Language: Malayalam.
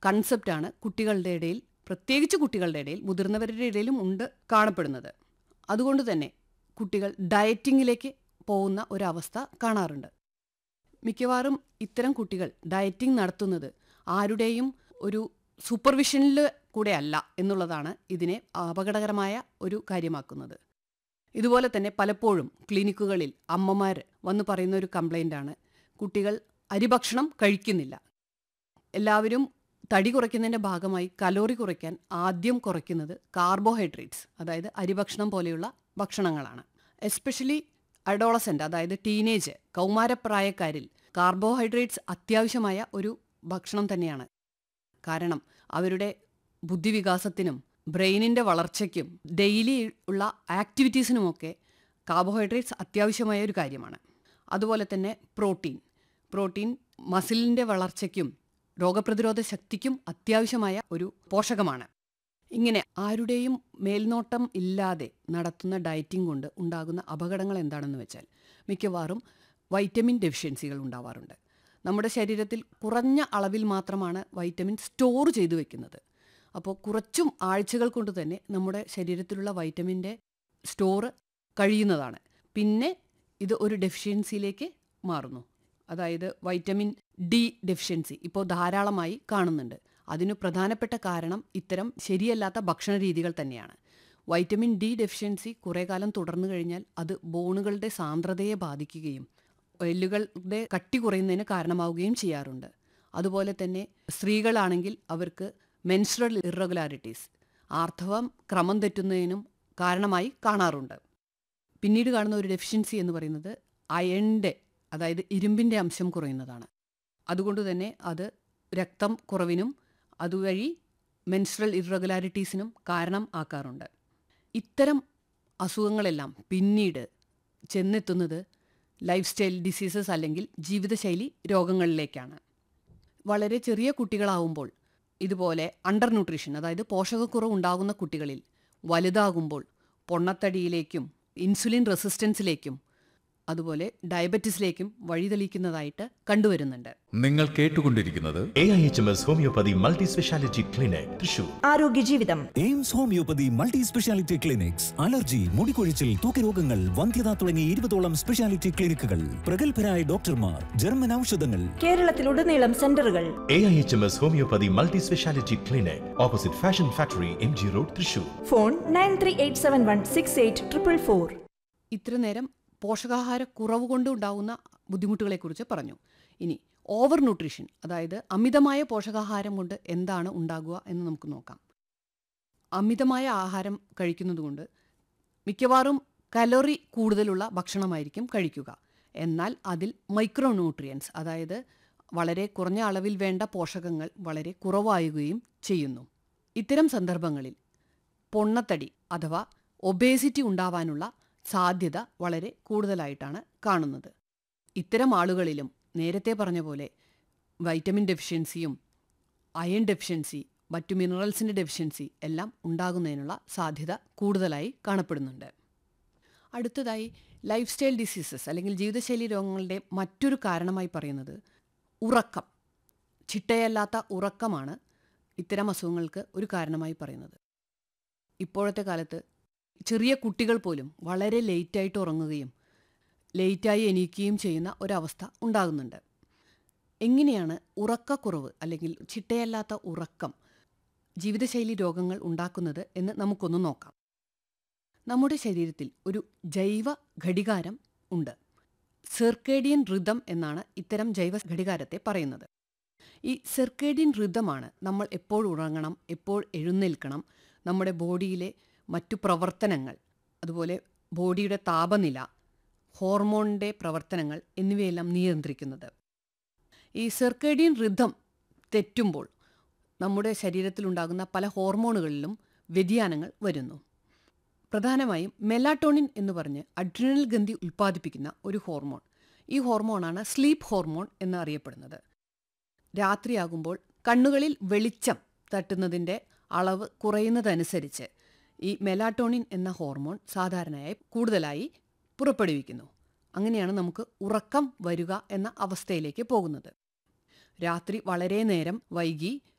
കൺസെപ്റ്റാണ് കുട്ടികളുടെ ഇടയിൽ പ്രത്യേകിച്ച് കുട്ടികളുടെ ഇടയിൽ മുതിർന്നവരുടെ ഇടയിലും ഉണ്ട് കാണപ്പെടുന്നത് അതുകൊണ്ട് തന്നെ കുട്ടികൾ ഡയറ്റിങ്ങിലേക്ക് പോകുന്ന ഒരവസ്ഥ കാണാറുണ്ട് മിക്കവാറും ഇത്തരം കുട്ടികൾ ഡയറ്റിംഗ് നടത്തുന്നത് ആരുടെയും ഒരു സൂപ്പർവിഷനിൽ കൂടെ അല്ല എന്നുള്ളതാണ് ഇതിനെ അപകടകരമായ ഒരു കാര്യമാക്കുന്നത് ഇതുപോലെ തന്നെ പലപ്പോഴും ക്ലിനിക്കുകളിൽ അമ്മമാർ വന്ന് പറയുന്ന ഒരു കംപ്ലൈൻ്റാണ് കുട്ടികൾ അരിഭക്ഷണം കഴിക്കുന്നില്ല എല്ലാവരും തടി കുറയ്ക്കുന്നതിൻ്റെ ഭാഗമായി കലോറി കുറയ്ക്കാൻ ആദ്യം കുറയ്ക്കുന്നത് കാർബോഹൈഡ്രേറ്റ്സ് അതായത് അരിഭക്ഷണം പോലെയുള്ള ഭക്ഷണങ്ങളാണ് എസ്പെഷ്യലി അഡോളസെൻ്റ് അതായത് ടീനേജ് കൗമാരപ്രായക്കാരിൽ കാർബോഹൈഡ്രേറ്റ്സ് അത്യാവശ്യമായ ഒരു ഭക്ഷണം തന്നെയാണ് കാരണം അവരുടെ ബുദ്ധിവികാസത്തിനും ബ്രെയിനിൻ്റെ വളർച്ചയ്ക്കും ഡെയിലി ഉള്ള ആക്ടിവിറ്റീസിനുമൊക്കെ കാർബോഹൈഡ്രേറ്റ്സ് അത്യാവശ്യമായ ഒരു കാര്യമാണ് അതുപോലെ തന്നെ പ്രോട്ടീൻ പ്രോട്ടീൻ മസിലിൻ്റെ വളർച്ചയ്ക്കും രോഗപ്രതിരോധ ശക്തിക്കും അത്യാവശ്യമായ ഒരു പോഷകമാണ് ഇങ്ങനെ ആരുടെയും മേൽനോട്ടം ഇല്ലാതെ നടത്തുന്ന ഡയറ്റിംഗ് കൊണ്ട് ഉണ്ടാകുന്ന അപകടങ്ങൾ എന്താണെന്ന് വെച്ചാൽ മിക്കവാറും വൈറ്റമിൻ ഡെഫിഷ്യൻസികൾ ഉണ്ടാവാറുണ്ട് നമ്മുടെ ശരീരത്തിൽ കുറഞ്ഞ അളവിൽ മാത്രമാണ് വൈറ്റമിൻ സ്റ്റോർ ചെയ്തു വെക്കുന്നത് അപ്പോൾ കുറച്ചും ആഴ്ചകൾ കൊണ്ട് തന്നെ നമ്മുടെ ശരീരത്തിലുള്ള വൈറ്റമിൻ്റെ സ്റ്റോർ കഴിയുന്നതാണ് പിന്നെ ഇത് ഒരു ഡെഫിഷ്യൻസിയിലേക്ക് മാറുന്നു അതായത് വൈറ്റമിൻ ഡി ഡെഫിഷ്യൻസി ഇപ്പോൾ ധാരാളമായി കാണുന്നുണ്ട് അതിനു പ്രധാനപ്പെട്ട കാരണം ഇത്തരം ശരിയല്ലാത്ത ഭക്ഷണ രീതികൾ തന്നെയാണ് വൈറ്റമിൻ ഡി ഡെഫിഷ്യൻസി കുറേ കാലം തുടർന്നു കഴിഞ്ഞാൽ അത് ബോണുകളുടെ സാന്ദ്രതയെ ബാധിക്കുകയും എല്ലുകളുടെ കട്ടി കുറയുന്നതിന് കാരണമാവുകയും ചെയ്യാറുണ്ട് അതുപോലെ തന്നെ സ്ത്രീകളാണെങ്കിൽ അവർക്ക് മെൻസ്ട്രൽ ഇറഗുലാരിറ്റീസ് ആർത്തവം ക്രമം തെറ്റുന്നതിനും കാരണമായി കാണാറുണ്ട് പിന്നീട് കാണുന്ന ഒരു ഡെഫിഷ്യൻസി എന്ന് പറയുന്നത് അയണിൻ്റെ അതായത് ഇരുമ്പിൻ്റെ അംശം കുറയുന്നതാണ് അതുകൊണ്ട് തന്നെ അത് രക്തം കുറവിനും അതുവഴി മെൻസ്ട്രൽ ഇറഗുലാരിറ്റീസിനും കാരണം ആക്കാറുണ്ട് ഇത്തരം അസുഖങ്ങളെല്ലാം പിന്നീട് ചെന്നെത്തുന്നത് ലൈഫ് സ്റ്റൈൽ ഡിസീസസ് അല്ലെങ്കിൽ ജീവിതശൈലി രോഗങ്ങളിലേക്കാണ് വളരെ ചെറിയ കുട്ടികളാവുമ്പോൾ ഇതുപോലെ അണ്ടർ ന്യൂട്രീഷൻ അതായത് പോഷകക്കുറവ് ഉണ്ടാകുന്ന കുട്ടികളിൽ വലുതാകുമ്പോൾ പൊണ്ണത്തടിയിലേക്കും ഇൻസുലിൻ റെസിസ്റ്റൻസിലേക്കും അതുപോലെ ഡയബറ്റിസിലേക്കും വഴിതെളിക്കുന്നതായിട്ട് കണ്ടുവരുന്നുണ്ട് നിങ്ങൾ കേട്ടുകൊണ്ടിരിക്കുന്നത് A I H M S homoeopathy multi speciality clinic Thrissur ആരോഗ്യ ജീവിതം AIMS homoeopathy multi speciality clinics allergy മുടികൊഴിച്ചിൽ തൂക്കരോഗങ്ങൾ വന്ധ്യത തുടങ്ങി ഇരുപതോളം സ്പെഷ്യാലിറ്റി ക്ലിനിക്കുകൾ പ്രഗത്ഭരായ ഡോക്ടർമാർ ജർമ്മൻ ഔഷധങ്ങൾ കേരളത്തിലുടനീളം സെന്ററുകൾ A I H M S homoeopathy multi speciality clinic opposite fashion factory M G road Thrissur phone nine three eight seven one six eight triple four ഇത്ര നേരം പോഷകാഹാര കുറവ് കൊണ്ട് ഉണ്ടാകുന്ന ബുദ്ധിമുട്ടുകളെക്കുറിച്ച് പറഞ്ഞു ഇനി ഓവർ ന്യൂട്രീഷൻ അതായത് അമിതമായ പോഷകാഹാരം കൊണ്ട് എന്താണ് ഉണ്ടാകുക എന്ന് നമുക്ക് നോക്കാം അമിതമായ ആഹാരം കഴിക്കുന്നതുകൊണ്ട് മിക്കവാറും കലോറി കൂടുതലുള്ള ഭക്ഷണമായിരിക്കും കഴിക്കുക എന്നാൽ അതിൽ മൈക്രോ ന്യൂട്രിയൻസ് അതായത് വളരെ കുറഞ്ഞ അളവിൽ വേണ്ട പോഷകങ്ങൾ വളരെ കുറവായുകയും ചെയ്യുന്നു ഇത്തരം സന്ദർഭങ്ങളിൽ പൊണ്ണത്തടി അഥവാ ഒബേസിറ്റി ഉണ്ടാവാനുള്ള സാധ്യത വളരെ കൂടുതലായിട്ടാണ് കാണുന്നത് ഇത്തരം ആളുകളിലും നേരത്തെ പറഞ്ഞ പോലെ വൈറ്റമിൻ ഡെഫിഷ്യൻസിയും അയൺ ഡെഫിഷ്യൻസി മറ്റു മിനറൽസിൻ്റെ ഡെഫിഷ്യൻസി എല്ലാം ഉണ്ടാകുന്നതിനുള്ള സാധ്യത കൂടുതലായി കാണപ്പെടുന്നുണ്ട് അടുത്തതായി ലൈഫ് സ്റ്റൈൽ ഡിസീസസ് അല്ലെങ്കിൽ ജീവിതശൈലി രോഗങ്ങളുടെ മറ്റൊരു കാരണമായി പറയുന്നത് ഉറക്കം ചിട്ടയല്ലാത്ത ഉറക്കമാണ് ഇത്തരം അസുഖങ്ങൾക്ക് ഒരു കാരണമായി പറയുന്നത് ഇപ്പോഴത്തെ കാലത്ത് ചെറിയ കുട്ടികൾ പോലും വളരെ ലേറ്റായിട്ട് ഉറങ്ങുകയും ലേറ്റായി എണീക്കുകയും ചെയ്യുന്ന ഒരവസ്ഥ ഉണ്ടാകുന്നുണ്ട് എങ്ങനെയാണ് ഉറക്കക്കുറവ് അല്ലെങ്കിൽ ചിട്ടയല്ലാത്ത ഉറക്കം ജീവിതശൈലി രോഗങ്ങൾ ഉണ്ടാക്കുന്നത് എന്ന് നമുക്കൊന്ന് നോക്കാം നമ്മുടെ ശരീരത്തിൽ ഒരു ജൈവ ഘടികാരം ഉണ്ട് സെർക്കേഡിയൻ ഋതം എന്നാണ് ഇത്തരം ജൈവ ഘടികാരത്തെ പറയുന്നത് ഈ സെർക്കേഡിയൻ ഋതമാണ് നമ്മൾ എപ്പോൾ ഉറങ്ങണം എപ്പോൾ എഴുന്നേൽക്കണം നമ്മുടെ ബോഡിയിലെ മറ്റു പ്രവർത്തനങ്ങൾ അതുപോലെ ബോഡിയുടെ താപനില ഹോർമോണിൻ്റെ പ്രവർത്തനങ്ങൾ എന്നിവയെല്ലാം നിയന്ത്രിക്കുന്നത് ഈ സെർക്കേഡിയൻ ഋതം തെറ്റുമ്പോൾ നമ്മുടെ ശരീരത്തിലുണ്ടാകുന്ന പല ഹോർമോണുകളിലും വ്യതിയാനങ്ങൾ വരുന്നു പ്രധാനമായും മെലാട്ടോണിൻ എന്ന് പറഞ്ഞ് അഡ്രിനൽ ഗന്ധി ഉൽപ്പാദിപ്പിക്കുന്ന ഒരു ഹോർമോൺ ഈ ഹോർമോണാണ് സ്ലീപ്പ് ഹോർമോൺ എന്ന് അറിയപ്പെടുന്നത് രാത്രിയാകുമ്പോൾ കണ്ണുകളിൽ വെളിച്ചം തട്ടുന്നതിൻ്റെ അളവ് കുറയുന്നതനുസരിച്ച് ഈ മെലാട്ടോണിൻ എന്ന ഹോർമോൺ സാധാരണയായി കൂടുതലായി പുറപ്പെടുവിക്കുന്നു അങ്ങനെയാണ് നമുക്ക് ഉറക്കം വരിക എന്ന അവസ്ഥയിലേക്ക് പോകുന്നത് രാത്രി വളരെ നേരം വൈകി